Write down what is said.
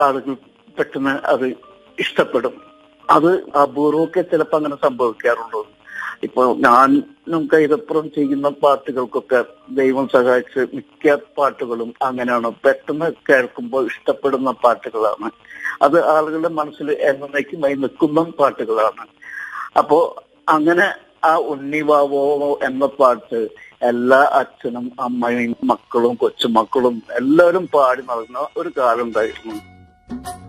ആളുകൾ പെട്ടെന്ന് അത് ഇഷ്ടപ്പെടും അത് അപൂർവമൊക്കെ ചിലപ്പോൾ അങ്ങനെ സംഭവിക്കാറുള്ളൂ ഇപ്പൊ ഞാനും കൈതപ്പുറം ചെയ്യുന്ന പാട്ടുകൾക്കൊക്കെ ദൈവം സഹായിച്ച് മിക്ക പാട്ടുകളും അങ്ങനെയാണ് പെട്ടെന്ന് കേൾക്കുമ്പോൾ ഇഷ്ടപ്പെടുന്ന പാട്ടുകളാണ് അത് ആളുകളുടെ മനസ്സിൽ എന്നേക്കുമായി നിൽക്കുന്ന പാട്ടുകളാണ് അപ്പോ അങ്ങനെ ആ ഉണ്ണിവാവോ എന്ന പാട്ട് എല്ലാ അച്ഛനും അമ്മയും മക്കളും കൊച്ചുമക്കളും എല്ലാവരും പാടി നടന്ന ഒരു കാലം ഉണ്ടായിരുന്നു